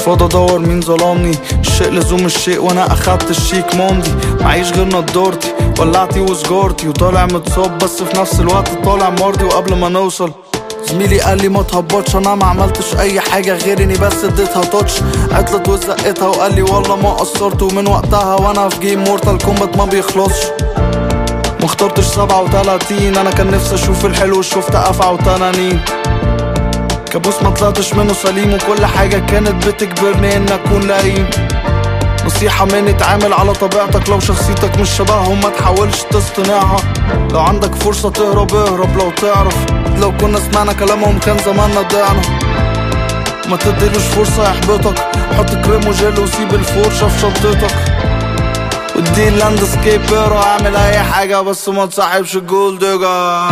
فاضي ادور مين ظلمني الشيء لزوم الشيء وانا اخدت الشيك ماضي معيش غير نضارتي ولعتي وسجارتي وطالع متصاب بس في نفس الوقت طالع مرضي وقبل ما نوصل زميلي قال لي ما تهبطش انا ما عملتش اي حاجه غير اني بس اديتها تاتش عطلت وزقتها وقال لي والله ما قصرت ومن وقتها وانا في جيم مورتال كومبات ما بيخلصش مخترتش سبعة وتلاتين انا كان نفسي اشوف الحلو شفت افعى وتنانين كابوس ما طلعتش منه سليم وكل حاجة كانت بتجبرني ان اكون لئيم نصيحة مني اتعامل على طبيعتك لو شخصيتك مش شبههم ما تحاولش تصطنعها لو عندك فرصة تهرب اهرب لو تعرف لو كنا سمعنا كلامهم كان زماننا ضيعنا ما تديلوش فرصة يحبطك حط كريم وجل وسيب الفرشة في شنطتك ودي اللاندسكيب اقرا اعمل اي حاجة بس ما تصاحبش الجولد ديجا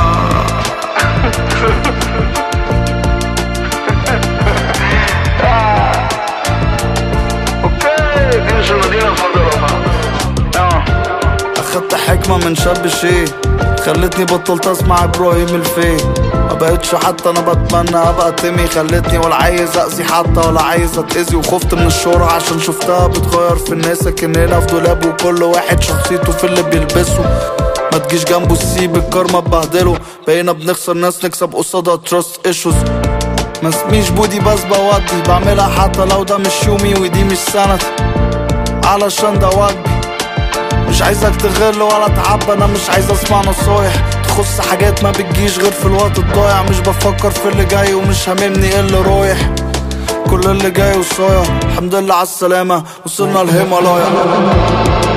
اوكي دي مش المدينة المفضلة اه اخدت حكمة من شاب شي خلتني بطلت اسمع ابراهيم الفي ما بقتش حتى انا بتمنى ابقى تيمي خلتني ولا عايز اذي حتى ولا عايز اتاذي وخفت من الشهرة عشان شفتها بتغير في الناس لكننا في دولاب وكل واحد شخصيته في اللي بيلبسه ما تجيش جنبه تسيب الكارما تبهدله بقينا بنخسر ناس نكسب قصادها تراست ايشوز ما اسميش بودي بس بودي بعملها حتى لو ده مش يومي ودي مش سنتي علشان ده واجبي مش عايزك تغل ولا تعب انا مش عايز اسمع نصايح تخص حاجات ما بتجيش غير في الوقت الضايع مش بفكر في اللي جاي ومش هاممني ايه اللي رايح كل اللي جاي وصايع الحمد لله على السلامة وصلنا الهيمالايا